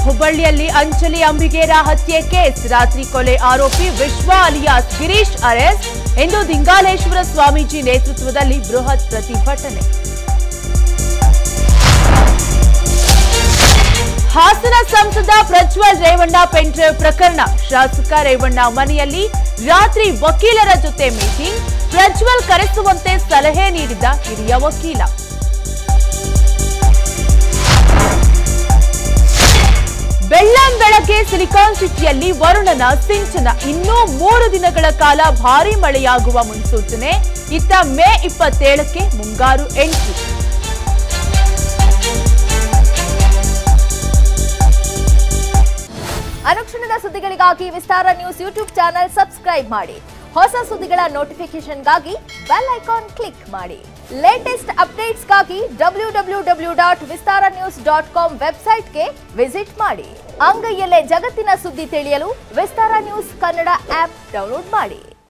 ಹುಬ್ಬಳ್ಳಿಯಲ್ಲಿ ಅಂಜಲಿ ಅಂಬಿಗೇರ ಹತ್ಯೆ ಕೇಸ್ ರಾತ್ರಿ ಕೊಲೆ ಆರೋಪಿ ವಿಶ್ವ ಅಲಿಯಾಸ್ ಗಿರೀಶ್ ಅರೆಸ್ಟ್ ಇಂದು ದಿಂಗಾಲೇಶ್ವರ ಸ್ವಾಮೀಜಿ ನೇತೃತ್ವದಲ್ಲಿ ಬೃಹತ್ ಪ್ರತಿಭಟನೆ ಹಾಸನ ಸಂಸದ ಪ್ರಜ್ವಲ್ ರೇವಣ್ಣ ಪೆಂಡ್ರೈವ್ ಪ್ರಕರಣ ಶಾಸಕ ರೇವಣ್ಣ ಮನೆಯಲ್ಲಿ ರಾತ್ರಿ ವಕೀಲರ ಜೊತೆ ಮೀಟಿಂಗ್ ಪ್ರಜ್ವಲ್ ಕರೆಸುವಂತೆ ಸಲಹೆ ನೀಡಿದ ಹಿರಿಯ ವಕೀಲ ಬೆಳ್ಳಂ ಬೆಳಗ್ಗೆ ಸಿಲಿಕಾನ್ ಸಿಟಿಯಲ್ಲಿ ವರುಣನ ಸಿಂಚನ ಇನ್ನೂ ಮೂರು ದಿನಗಳ ಕಾಲ ಭಾರೀ ಮಳೆಯಾಗುವ ಮುನ್ಸೂಚನೆ ಇತ್ತ ಮೇ ಇಪ್ಪತ್ತೇಳಕ್ಕೆ ಮುಂಗಾರು ಎಂಟ್ರಿ ಅನುಕ್ಷಣದ ಸುದ್ದಿಗಳಿಗಾಗಿ Vistara news YouTube channel subscribe ಮಾಡಿ ಹೊಸ ಸುದ್ದಿಗಳ ನೋಟಿಫಿಕೇಶನ್ಗಾಗಿ ಬೆಲ್ ಐಕಾನ್ ಕ್ಲಿಕ್ ಮಾಡಿ ಲೇಟೆಸ್ಟ್ ಅಪ್ಡೇಟ್ಸ್ಗಾಗಿ W W W dot Vistara news dot com ವೆಬ್ಸೈಟ್ಗೆ ವಿಸಿಟ್ ಮಾಡಿ ಅಂಗೈಯಲ್ಲೇ ಜಗತ್ತಿನ ಸುದ್ದಿ ತಿಳಿಯಲು Vistara news Kannada app download ಮಾಡಿ